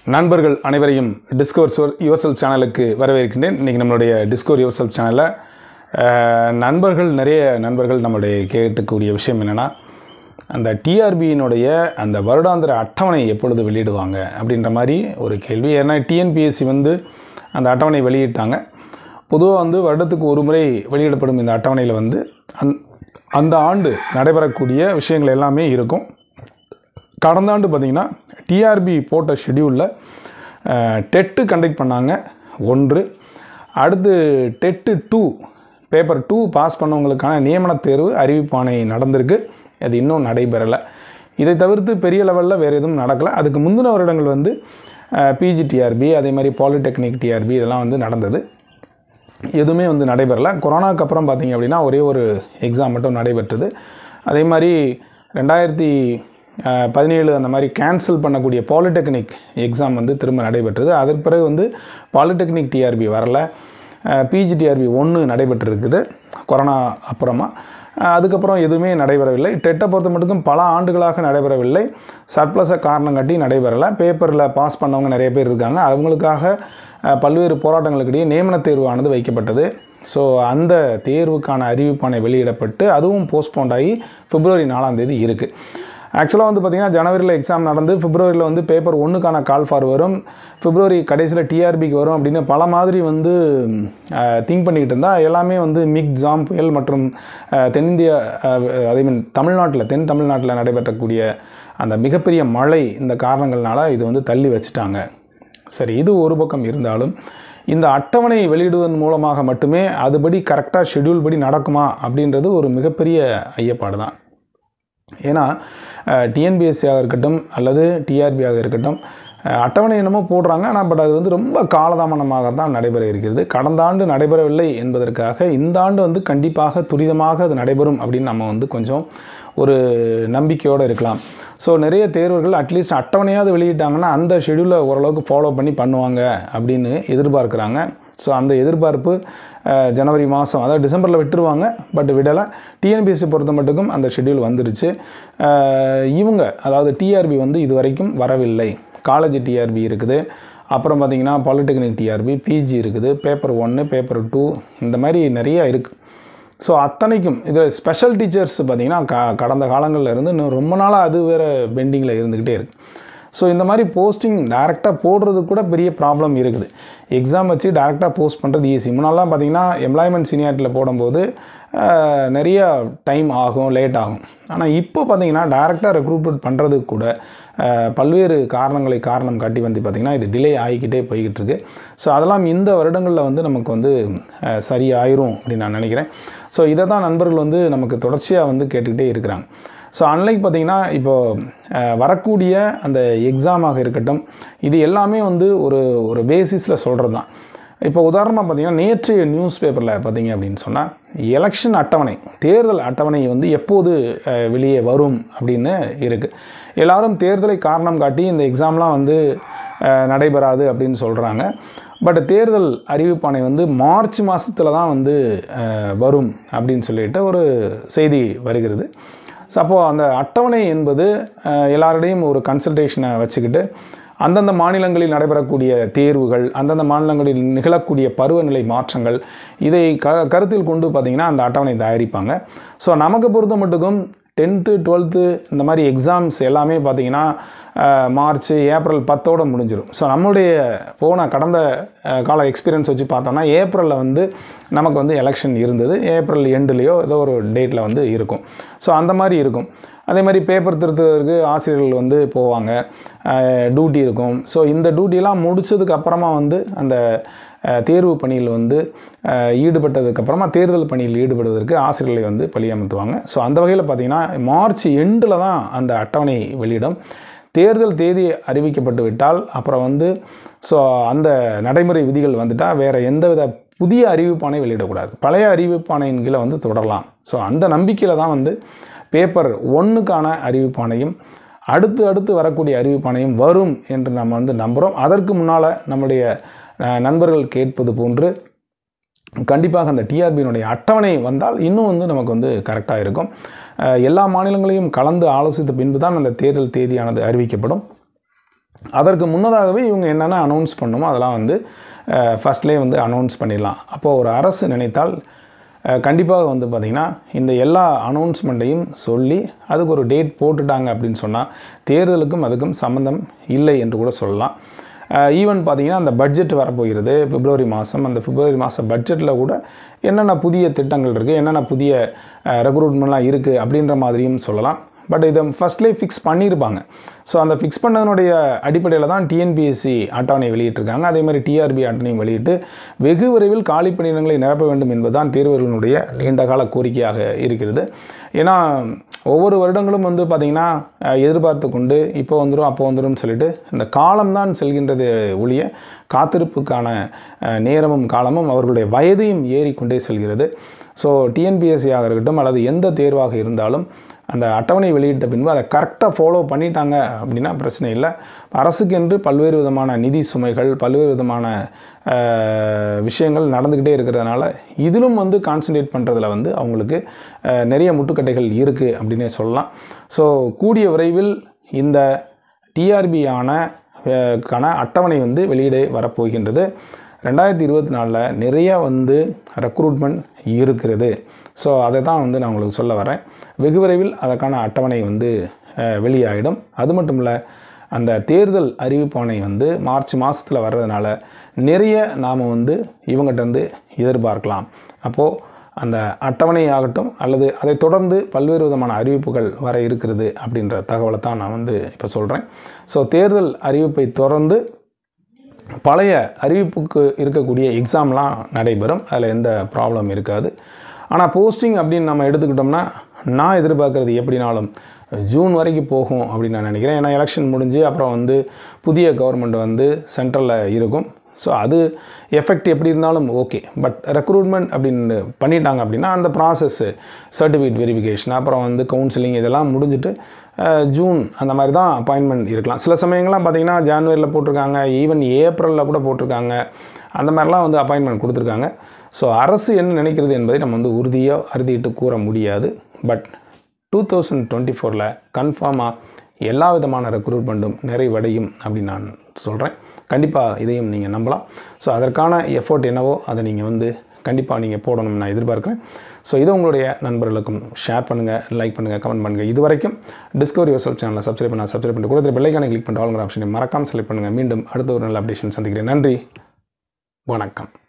நண்பர்கள் அனைவரையும் discover your self சேனலுக்கு வரவேற்கின்றேன் இன்றைக்கி நம்மளுடைய டிஸ்கவர் யுவர் செல்ஃப் சேனலில் அஹ், நண்பர்கள் நிறைய நண்பர்கள் நம்மளுடைய கேட்கக்கூடிய விஷயம் என்னென்னா அந்த டிஆர்பியினுடைய அந்த வருடாந்திர அட்டவணை எப்பொழுது வெளியிடுவாங்க அப்படின்ற மாதிரி ஒரு கேள்வி ஏன்னா டிஎன்பிஎஸ்சி வந்து அந்த அட்டவணை வெளியிட்டாங்க பொதுவாக வந்து வருடத்துக்கு ஒரு முறை வெளியிடப்படும் இந்த அட்டவணையில் வந்து அந் அந்த ஆண்டு நடைபெறக்கூடிய விஷயங்கள் எல்லாமே இருக்கும் கடந்த ஆண்டு பார்த்திங்கன்னா டிஆர்பி போட்ட ஷெடியூலில் டெட்டு கண்டக்ட் பண்ணாங்க ஒன்று அடுத்து TET two paper two pass பண்ணவங்களுக்கான நியமனத் தேர்வு அறிவிப்பாணை நடந்திருக்கு அது இன்னும் நடைபெறலை இதை தவிர்த்து பெரிய லெவலில் வேறு எதுவும் நடக்கலை அதுக்கு முந்தின வருடங்கள் வந்து பிஜி டிஆர்பி அதே மாதிரி பாலிடெக்னிக் டிஆர்பி இதெல்லாம் வந்து நடந்தது எதுவுமே வந்து நடைபெறல கொரோனாக்கு அப்புறம் பார்த்தீங்க அப்படின்னா ஒரே ஒரு எக்ஸாம் மட்டும் நடைபெற்றது அதே மாதிரி ரெண்டாயிரத்தி பதினேழு அந்த மாதிரி கேன்சல் பண்ணக்கூடிய பாலிடெக்னிக் எக்ஸாம் வந்து திரும்ப நடைபெற்றது அதற்கு பிறகு வந்து பாலிடெக்னிக் டிஆர்பி வரல பிஜி டிஆர்பி ஒன்று நடைபெற்றிருக்குது கொரோனா அப்புறமா அஹ் அதுக்கப்புறம் எதுவுமே நடைபெறவில்லை டெட்டை பொறுத்த மட்டுக்கும் பல ஆண்டுகளாக நடைபெறவில்லை சர்ப்ளஸை காரணம் காட்டி நடைபெறலை பேப்பரில் பாஸ் பண்ணவங்க நிறைய பேர் இருக்காங்க அவங்களுக்காக அஹ், பல்வேறு போராட்டங்களுக்கிடையே நியமனத் தேர்வானது வைக்கப்பட்டது ஸோ அந்த தேர்வுக்கான அறிவிப்பானை வெளியிடப்பட்டு அதுவும் போஸ்ட்போண்ட் ஆகி பிப்ரவரி நாலாம் தேதி இருக்குது ஆக்சுவலாக வந்து பார்த்திங்கன்னா ஜனவரியில் எக்ஸாம் நடந்து பிப்ரவரியில் வந்து பேப்பர் ஒன்றுக்கான கால் ஃபார் வரும் பிப்ரவரி கடைசியில் டிஆர்பிக்கு வரும் அப்படின்னு பல மாதிரி வந்து திங்க் பண்ணிக்கிட்டு இருந்தால் எல்லாமே வந்து மிக் ஜாம் புயல் மற்றும் அஹ், தென்னிந்திய அதே மீன் தமிழ்நாட்டில் தென் தமிழ்நாட்டில் நடைபெற்றக்கூடிய அந்த மிகப்பெரிய மழை இந்த காரணங்கள்னால இது வந்து தள்ளி வச்சுட்டாங்க சரி இது ஒரு பக்கம் இருந்தாலும் இந்த அட்டவணை வெளியிடுவதன் மூலமாக மட்டுமே அதுபடி கரெக்டாக ஷெட்யூல் படி நடக்குமா அப்படின்றது ஒரு மிகப்பெரிய ஐயப்பாடு தான் ஏன்னா டிஎன்பிஎஸ்சியாக இருக்கட்டும் அல்லது டிஆர்பியாக இருக்கட்டும் அஹ், அட்டவணை என்னமோ போடுறாங்க ஆனால் பட் அது வந்து ரொம்ப காலதாமதமாக தான் நடைபெற இருக்கிறது கடந்த ஆண்டு நடைபெறவில்லை என்பதற்காக இந்த ஆண்டு வந்து கண்டிப்பாக துரிதமாக அது நடைபெறும் அப்படின்னு நம்ம வந்து கொஞ்சம் ஒரு நம்பிக்கையோடு இருக்கலாம் ஸோ நிறைய தேர்வுகள் அட்லீஸ்ட் அட்டவணையாவது வெளியிட்டாங்கன்னா அந்த ஷெடியூலை ஓரளவுக்கு ஃபாலோ பண்ணி பண்ணுவாங்க அப்படின்னு எதிர்பார்க்குறாங்க ஸோ அந்த எதிர்பார்ப்பு அஹ், ஜனவரி மாதம் அதாவது டிசம்பரில் விட்டுருவாங்க பட் விடலை டிஎன்பிஎஸ்சி பொறுத்த மட்டுக்கும் அந்த ஷெட்யூல் வந்துருச்சு அஹ், இவங்க அதாவது டிஆர்பி வந்து இது வரைக்கும் வரவில்லை காலேஜ் டிஆர்பி இருக்குது அப்புறம் பார்த்திங்கன்னா பாலிடெக்னிக் டிஆர்பி பிஜி இருக்குது பேப்பர் ஒன்று பேப்பர் டூ இந்த மாதிரி நிறையா இருக்குது ஸோ அத்தனைக்கும் இது ஸ்பெஷல் டீச்சர்ஸ் பார்த்திங்கன்னா க கடந்த காலங்களில் இருந்து இன்னும் ரொம்ப நாளாக அது வேறு பெண்டிங்கில் இருந்துக்கிட்டே இருக்குது ஸோ இந்த மாதிரி போஸ்டிங் டேரெக்டாக போடுறது கூட பெரிய ப்ராப்ளம் இருக்குது எக்ஸாம் வச்சு டேரெக்டாக போஸ்ட் பண்ணுறது ஈஸி முன்னாலாம் பார்த்தீங்கன்னா எம்ப்ளாய்மெண்ட் சீனியாரிட்டியில் போடும்போது அஹ், நிறைய டைம் ஆகும் லேட் ஆகும் ஆனால் இப்போ பார்த்தீங்கன்னா டேரெக்டாக ரெக்ரூட்மெண்ட் பண்ணுறதுக்கு கூட அஹ், பல்வேறு காரணங்களை காரணம் காட்டி வந்து பார்த்திங்கன்னா இது டிலே ஆகிக்கிட்டே போய்கிட்டு இருக்கு ஸோ அதெல்லாம் இந்த வருடங்களில் வந்து நமக்கு வந்து அஹ், சரியாயிரும் அப்படின்னு நான் நினைக்கிறேன் ஸோ இதை தான் நண்பர்கள் வந்து நமக்கு தொடர்ச்சியாக வந்து கேட்டுக்கிட்டே இருக்கிறாங்க ஸோ அன்லைக் பார்த்தீங்கன்னா இப்போது வரக்கூடிய அந்த எக்ஸாமாக இருக்கட்டும் இது எல்லாமே வந்து ஒரு ஒரு பேசிஸில் சொல்கிறது தான் இப்போ உதாரணமாக பார்த்தீங்கன்னா நேற்றைய நியூஸ் பேப்பரில் பார்த்தீங்க அப்படின்னு சொன்னால் எலெக்ஷன் அட்டவணை தேர்தல் அட்டவணை வந்து எப்போது அஹ், வெளியே வரும் அப்படின்னு இருக்குது எல்லாரும் தேர்தலை காரணம் காட்டி இந்த எக்ஸாம்லாம் வந்து அஹ், நடைபெறாது அப்படின்னு சொல்கிறாங்க பட் தேர்தல் அறிவிப்பாணை வந்து மார்ச் மாதத்தில் தான் வந்து அஹ், வரும் அப்படின்னு சொல்லிட்டு ஒரு செய்தி வருகிறது ஸோ அப்போது அந்த அட்டவணை என்பது அஹ், எல்லாரிடையும் ஒரு கன்சல்டேஷனை வச்சுக்கிட்டு அந்தந்த மாநிலங்களில் நடைபெறக்கூடிய தேர்வுகள் அந்தந்த மாநிலங்களில் நிகழக்கூடிய பருவநிலை மாற்றங்கள் இதை க கருத்தில் கொண்டு பார்த்திங்கன்னா அந்த அட்டவணை தயாரிப்பாங்க ஸோ நமக்கு பொறுத்த மட்டுக்கும் டென்த்து டுவெல்த்து இந்த மாதிரி எக்ஸாம்ஸ் எல்லாமே பார்த்திங்கன்னா அஹ், மார்ச் ஏப்ரல் பத்தோடு முடிஞ்சிடும் ஸோ நம்மளுடைய போன கடந்த அஹ், கால எக்ஸ்பீரியன்ஸ் வச்சு பார்த்தோம்னா ஏப்ரலில் வந்து நமக்கு வந்து எலெக்ஷன் இருந்தது ஏப்ரல் எண்டுலேயோ ஏதோ ஒரு டேட்டில் வந்து இருக்கும் ஸோ அந்த மாதிரி இருக்கும் அதே மாதிரி பேப்பர் திருத்துவதற்கு ஆசிரியர்கள் வந்து போவாங்க டியூட்டி இருக்கும் ஸோ இந்த டியூட்டியெல்லாம் முடிச்சதுக்கு அப்புறமா வந்து அந்த அஹ், தேர்வு பணியில் வந்து அஹ், ஈடுபட்டதுக்கப்புறமா தேர்தல் பணியில் ஈடுபடுவதற்கு ஆசிரியர்களை வந்து பணியமர்த்துவாங்க ஸோ அந்த வகையில் பார்த்திங்கன்னா மார்ச் எண்டில் தான் அந்த அட்டவணை வெளியிடும் தேர்தல் தேதி அறிவிக்கப்பட்டு விட்டால் அப்புறம் வந்து ஸோ அந்த நடைமுறை விதிகள் வந்துட்டால் வேறு எந்தவித புதிய அறிவிப்பானை வெளியிடக்கூடாது பழைய அறிவிப்பானையின் கீழே வந்து தொடரலாம் ஸோ அந்த நம்பிக்கையில் தான் வந்து பேப்பர் ஒன்றுக்கான அறிவிப்பானையும் அடுத்து அடுத்து வரக்கூடிய அறிவிப்பானையும் வரும் என்று நம்ம வந்து நம்புகிறோம் அதற்கு முன்னால் நம்முடைய அஹ், நண்பர்கள் கேட்பது போன்று கண்டிப்பாக அந்த டிஆர்பியினுடைய அட்டவணை வந்தால் இன்னும் வந்து நமக்கு வந்து கரெக்டாக இருக்கும் அஹ், எல்லா மாநிலங்களையும் கலந்து ஆலோசித்த பின்பு தான் அந்த தேர்தல் தேதியானது அறிவிக்கப்படும் அதற்கு முன்னதாகவே இவங்க என்னென்ன அனௌன்ஸ் பண்ணுமோ அதெல்லாம் வந்து ஃபஸ்ட்லேயே வந்து அனௌன்ஸ் பண்ணிடலாம் அப்போது ஒரு அரசு நினைத்தால் அஹ், கண்டிப்பாக வந்து பார்த்திங்கன்னா இந்த எல்லா அனௌன்ஸ்மெண்ட்டையும் சொல்லி அதுக்கு ஒரு டேட் போட்டுட்டாங்க அப்படின்னு சொன்னால் தேர்தலுக்கும் அதுக்கும் சம்மந்தம் இல்லை என்று கூட சொல்லலாம் ஈவன் பார்த்தீங்கன்னா அந்த பட்ஜெட் வரப்போகிறது பிப்ரவரி மாதம் அந்த பிப்ரவரி மாத பட்ஜெட்டில் கூட என்னென்ன புதிய திட்டங்கள் இருக்குது என்னென்ன புதிய ரெக்ரூட்மெண்ட்லாம் இருக்குது அப்படின்ற மாதிரியும் சொல்லலாம் பட் இதை ஃபஸ்ட்லேயே ஃபிக்ஸ் பண்ணியிருப்பாங்க ஸோ அந்த ஃபிக்ஸ் பண்ணதனுடைய அடிப்படையில் தான் டிஎன்பிஎஸ்சி அட்டவணை வெளியிட்டிருக்காங்க அதே மாதிரி டிஆர்பி அட்டவணையும் வெளியிட்டு வெகு விரைவில் காலி பணியிடங்களை நிரப்ப வேண்டும் என்பதுதான் தேர்வர்களுடைய நீண்டகால கோரிக்கையாக இருக்கிறது ஏன்னா ஒவ்வொரு வருடங்களும் வந்து பார்த்திங்கன்னா அஹ், எதிர்பார்த்து கொண்டு இப்போ வந்துடும் அப்போ வந்துடும் சொல்லிட்டு இந்த காலம்தான் செல்கின்றது ஒழிய காத்திருப்புக்கான அஹ், நேரமும் காலமும் அவர்களுடைய வயதையும் ஏறிக்கொண்டே செல்கிறது ஸோ டிஎன்பிஎஸ்சியாக இருக்கட்டும் அல்லது எந்த தேர்வாக இருந்தாலும் அந்த அட்டவணை வெளியிட்ட பின்பு அதை கரெக்டாக ஃபாலோ பண்ணிட்டாங்க அப்படின்னா பிரச்சனை இல்லை அரசுக்கென்று பல்வேறு விதமான நிதி சுமைகள் பல்வேறு விதமான அஹ், விஷயங்கள் நடந்துக்கிட்டே இருக்கிறதுனால இதிலும் வந்து கான்சன்ட்ரேட் பண்ணுறதுல வந்து அவங்களுக்கு அஹ், நிறைய முட்டுக்கட்டைகள் இருக்குது அப்படின்னே சொல்லலாம் ஸோ கூடிய விரைவில் இந்த டிஆர்பியான க்கான அட்டவணை வந்து வெளியிட வரப்போகின்றது ரெண்டாயிரத்தி இருபத்தி நாலில் நிறைய வந்து ரெக்ரூட்மெண்ட் இருக்கிறது ஸோ அதை தான் வந்து நான் உங்களுக்கு சொல்ல வரேன் வெகு விரைவில் அதற்கான அட்டவணை வந்து அஹ், வெளியாகிடும் அது மட்டும் இல்லை அந்த தேர்தல் அறிவிப்பாணை வந்து மார்ச் மாதத்தில் வர்றதுனால நிறைய நாம் வந்து இவங்ககிட்ட இருந்து எதிர்பார்க்கலாம் அப்போது அந்த அட்டவணை ஆகட்டும் அல்லது அதை தொடர்ந்து பல்வேறு விதமான அறிவிப்புகள் வர இருக்கிறது அப்படின்ற தகவலை தான் நான் வந்து இப்போ சொல்கிறேன் ஸோ தேர்தல் அறிவிப்பை தொடர்ந்து பழைய அறிவிப்புக்கு இருக்கக்கூடிய எக்ஸாம்லாம் நடைபெறும் அதில் எந்த ப்ராப்ளம் இருக்காது ஆனால் போஸ்டிங் அப்படின்னு நம்ம எடுத்துக்கிட்டோம்னா நான் எதிர்பார்க்குறது எப்படினாலும் ஜூன் வரைக்கும் போகும் அப்படின்னு நான் நினைக்கிறேன் ஏன்னா எலெக்ஷன் முடிஞ்சு அப்புறம் வந்து புதிய கவர்மெண்ட் வந்து சென்ட்ரலில் இருக்கும் ஸோ அது எஃபெக்ட் எப்படி இருந்தாலும் ஓகே பட் ரெக்ரூட்மெண்ட் அப்படின்னு பண்ணிட்டாங்க அப்படின்னா அந்த ப்ராசஸ்ஸு சர்டிஃபிகேட் வெரிஃபிகேஷன் அப்புறம் வந்து கவுன்சிலிங் இதெல்லாம் முடிஞ்சுட்டு அஹ், ஜூன் அந்த மாதிரி தான் அப்பாயின்மெண்ட் இருக்கலாம் சில சமயங்கள்லாம் பார்த்தீங்கன்னா ஜான்வரியில் போட்டிருக்காங்க ஈவன் ஏப்ரலில் கூட போட்டிருக்காங்க அந்த மாதிரிலாம் வந்து அப்பாயின்மெண்ட் கொடுத்துருக்காங்க ஸோ அரசு என்ன நினைக்கிறது என்பதை நம்ம வந்து உறுதியாக அறுதிட்டு கூற முடியாது பட் டூ தௌசண்ட் டுவெண்ட்டி ஃபோரில் கன்ஃபார்மாக எல்லா விதமான ரெக்ரூட்மெண்ட்டும் நிறைவடையும் அப்படின்னு நான் சொல்கிறேன் கண்டிப்பாக இதையும் நீங்கள் நம்பலாம் ஸோ அதற்கான எஃபோர்ட் என்னவோ அதை நீங்கள் வந்து கண்டிப்பாக நீங்கள் போடணும்னு நான் எதிர்பார்க்குறேன் ஸோ இது உங்களுடைய நண்பர்களுக்கும் ஷேர் பண்ணுங்கள் லைக் பண்ணுங்கள் கமெண்ட் பண்ணுங்கள் இது வரைக்கும் டிஸ்கவரி யோசல் சேனலை சப்ஸ்கிரைப் பண்ண சப்ஸ்கிரைப் பண்ணி கொடுத்துரு பெல்லைக்கான கிளிக் பண்ணிட்டு ஆளுங்கிற ஆப்ஷனை மறக்காமல் செலக்ட் பண்ணுங்கள் மீண்டும் அடுத்த ஒரு நல்ல அப்டேஷன் சந்திக்கிறேன் நன்றி வணக்கம்